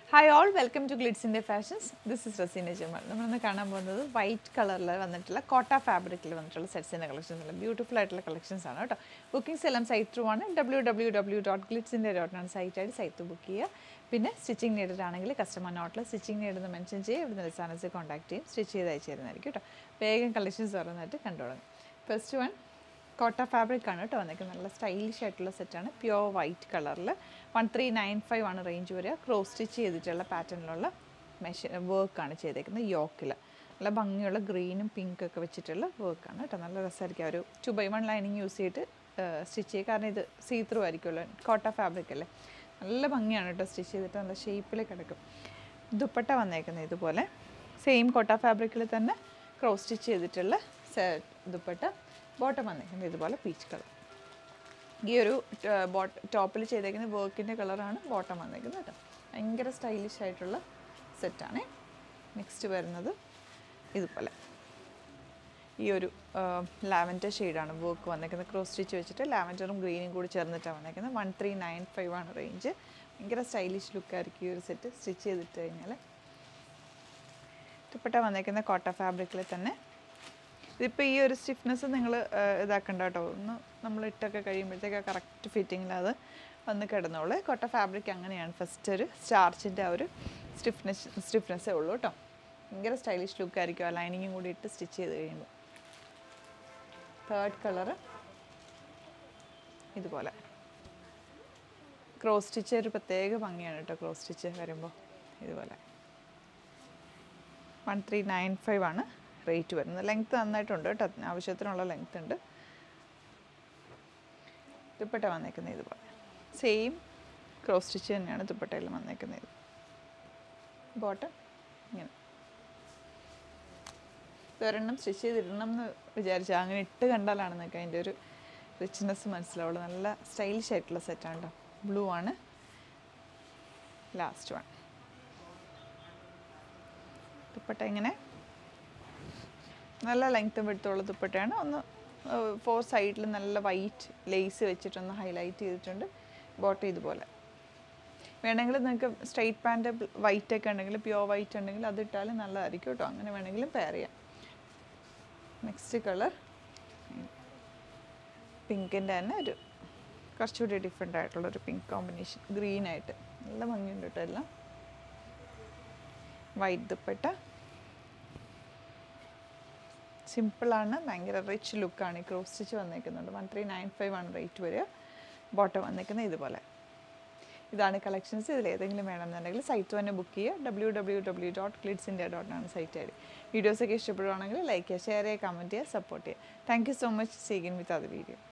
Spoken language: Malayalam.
hi all welcome to Glidz India Fashions this is Razeena Jamal നമ്മളിന്ന് കാണാൻ പോകുന്നത് വൈറ്റ് കളറിൽ വന്നിട്ടുള്ള കോട്ട ഫാബ്രിക്കിൽ വന്നിട്ടുള്ള സെറ്റ്സിൻ്റെ കളക്ഷൻസ് അല്ല ബ്യൂട്ടിഫുൾ ആയിട്ടുള്ള കളക്ഷൻസ് ആണ് കേട്ടോ ബുക്കിംഗ്സ് എല്ലാം സൈറ്റ് ത്രൂ ആണ് W W W dot Glidz India dot ആണ് സൈറ്റായിട്ട് സൈറ്റ് ബുക്ക് ചെയ്യുക പിന്നെ സ്റ്റിച്ചിങ് നീഡഡ് ആണെങ്കിൽ കസ്റ്റമർ നോട്ടിൽ സ്റ്റിച്ചിങ് നീഡെന്ന് മെൻഷൻ ചെയ്യും ഇവിടുന്ന് ലിസാനസ് കോൺടാക്ട് ചെയ്യും സ്റ്റിച്ച് ചെയ്ത് അയച്ചു തരുന്നതായിരിക്കും കേട്ടോ വേഗം കളക്ഷൻസ് തുറന്നിട്ട് കണ്ടുതുടങ്ങും ഫസ്റ്റ് വൺ കോട്ട ഫാബ്രിക് ആണ് കേട്ടോ വന്നിരിക്കുന്നത് നല്ല സ്റ്റൈലിഷ് ആയിട്ടുള്ള സെറ്റാണ് പ്യുവർ വൈറ്റ് കളറിൽ വൺ ത്രീ നയൻ ഫൈവ് ആണ് റേഞ്ച് വരിക ക്രോസ് സ്റ്റിച്ച് ചെയ്തിട്ടുള്ള പാറ്റേണിലുള്ള മെഷ വർക്കാണ് ചെയ്തേക്കുന്നത് യോക്കിൽ നല്ല ഭംഗിയുള്ള ഗ്രീനും പിങ്കും ഒക്കെ വെച്ചിട്ടുള്ള വർക്കാണ് കേട്ടോ നല്ല രസമായിരിക്കും ആ ഒരു two by one lining use ചെയ്തിട്ട് സ്റ്റിച്ച് ചെയ്യുക കാരണം ഇത് സീ ത്രൂ ആയിരിക്കുമല്ലോ കോട്ട ഫാബ്രിക് അല്ലേ നല്ല ഭംഗിയാണ് കേട്ടോ സ്റ്റിച്ച് ചെയ്തിട്ട് നല്ല ഷേപ്പിൽ കിടക്കും ദുപ്പട്ട വന്നേക്കുന്നത് ഇതുപോലെ സെയിം കോട്ട ഫാബ്രിക്കിൽ തന്നെ ക്രോസ് സ്റ്റിച്ച് ചെയ്തിട്ടുള്ള ദുപ്പട്ട ബോട്ടം വന്നേക്കുന്നത് ഇതുപോലെ പീച്ച് കളർ ഈ ഒരു ബോട്ട് ടോപ്പിൽ ചെയ്തേക്കുന്ന വർക്കിൻ്റെ കളറാണ് ബോട്ടം വന്നേക്കുന്നത് കേട്ടോ ഭയങ്കര സ്റ്റൈലിഷ് ആയിട്ടുള്ള സെറ്റാണ് നെക്സ്റ്റ് വരുന്നത് ഇതുപോലെ ഈ ഒരു ലാവൻഡർ ഷെയ്ഡാണ് വർക്ക് വന്നേക്കുന്നത് ക്രോസ് സ്റ്റിച്ച് വെച്ചിട്ട് ലാവൻഡറും ഗ്രീനും കൂടി ചേർന്നിട്ടാണ് വന്നേക്കുന്നത് വൺ ത്രീ നയൻ ഫൈവ് ആണ് റേഞ്ച് ഭയങ്കര സ്റ്റൈലിഷ് ലുക്കായിരിക്കും ഈ ഒരു സെറ്റ് സ്റ്റിച്ച് ചെയ്തിട്ട് കഴിഞ്ഞാൽ ദുപ്പട്ട വന്നേക്കുന്ന കോട്ട ഫാബ്രിക്കിൽ തന്നെ ഇതിപ്പോൾ ഈ ഒരു സ്റ്റിഫ്നെസ് നിങ്ങൾ ഇതാക്കണ്ട കേട്ടോ ഒന്ന് നമ്മൾ ഇട്ടൊക്കെ കഴിയുമ്പോഴത്തേക്ക് കറക്റ്റ് ഫിറ്റിങ്ങിൽ അത് വന്ന് കിടന്നോളൂ കൊട്ട ഫാബ്രിക് അങ്ങനെയാണ് ഫസ്റ്റ് ഒരു സ്റ്റാർച്ചിൻ്റെ ആ ഒരു സ്റ്റിഫ്നെസ് സ്റ്റിഫ്നെസ്സേ ഉള്ളൂ കേട്ടോ ഭയങ്കര സ്റ്റൈലിഷ് ലുക്ക് ആയിരിക്കും ആ ലൈനിങ്ങും കൂടി ഇട്ട് സ്റ്റിച്ച് ചെയ്ത് കഴിയുമ്പോൾ തേർഡ് കളറ് ഇതുപോലെ ക്രോസ് സ്റ്റിച്ച് ഒരു പ്രത്യേക ഭംഗിയാണ് കേട്ടോ ക്രോസ് സ്റ്റിച്ച് വരുമ്പോൾ ഇതുപോലെ വൺ ത്രീ നയൻ ഫൈവ് ആണ് റേറ്റ് വരുന്നത് ലെങ്ത്ത് നന്നായിട്ടുണ്ട് കേട്ടോ ആവശ്യത്തിനുള്ള ലെങ്ത്ത് ഉണ്ട് ദുപ്പട്ട വന്നേക്കുന്നത് ഇതുപോലെ സെയിം ക്രോസ് സ്റ്റിച്ച് തന്നെയാണ് ദുപ്പട്ടയിൽ വന്നേക്കുന്നത് ബോട്ടം ഇങ്ങനെ ഒരെണ്ണം സ്റ്റിച്ച് ചെയ്തിടണം എന്ന് വിചാരിച്ചാൽ അങ്ങനെ ഇട്ട് കണ്ടാലാണ് നിങ്ങൾക്ക് അതിൻ്റെ ഒരു റിച്ച്നെസ് മനസ്സിലാവുള്ളൂ നല്ല സ്റ്റൈലിഷ് ആയിട്ടുള്ള സെറ്റാണ് കേട്ടോ ബ്ലൂ ആണ് ലാസ്റ്റ് വൺ ദുപ്പട്ട ഇങ്ങനെ നല്ല ലെങ്ത്തും വിടുത്തുള്ള ദുപ്പട്ടയാണ് ഒന്ന് ഫോർ സൈഡിൽ നല്ല വൈറ്റ് ലേസ് വെച്ചിട്ടൊന്ന് ഹൈലൈറ്റ് ചെയ്തിട്ടുണ്ട് ബോട്ടം ഇതുപോലെ വേണമെങ്കിൽ നിങ്ങൾക്ക് സ്ട്രെയിറ്റ് പാൻറ്റ് വൈറ്റ് ഒക്കെ ഉണ്ടെങ്കിൽ പ്യുവർ വൈറ്റ് ഉണ്ടെങ്കിൽ അത് ഇട്ടാലും നല്ലതായിരിക്കും കേട്ടോ അങ്ങനെ വേണമെങ്കിലും പെയർ ചെയ്യാം നെക്സ്റ്റ് കളർ പിങ്കിൻ്റെ തന്നെ ഒരു കുറച്ചുകൂടി ഡിഫറെൻ്റ് ആയിട്ടുള്ള ഒരു പിങ്ക് കോമ്പിനേഷൻ ഗ്രീൻ ആയിട്ട് നല്ല ഭംഗിയുണ്ട് കേട്ടോ എല്ലാം വൈറ്റ് ദുപ്പട്ട സിമ്പിളാണ് ഭയങ്കര റിച്ച് ലുക്കാണ് ഈ ക്രോസ് സ്റ്റിച്ച് വന്നേക്കുന്നുണ്ട് വൺ ത്രീ നയൻ ഫൈവ് ആണ് റേറ്റ് വരിക ബോട്ടം വന്നേക്കുന്നത് ഇതുപോലെ ഇതാണ് കളക്ഷൻസ് ഇതിൽ ഏതെങ്കിലും വേണമെന്നുണ്ടെങ്കിൽ സൈറ്റ് തന്നെ ബുക്ക് ചെയ്യുക W W W dot Glidz India dot ആണ് സൈറ്റ് ഐ ഡി വീഡിയോസൊക്കെ ഇഷ്ടപ്പെടുവാണെങ്കിൽ ലൈക്ക് ചെയ്യുക ഷെയർ ചെയ്യുക കമൻറ്റ് ചെയ്യുക സപ്പോർട്ട് ചെയ്യുക താങ്ക് യു സോ മച്ച് സീഗിൻ വിത്ത് അത് വീഡിയോ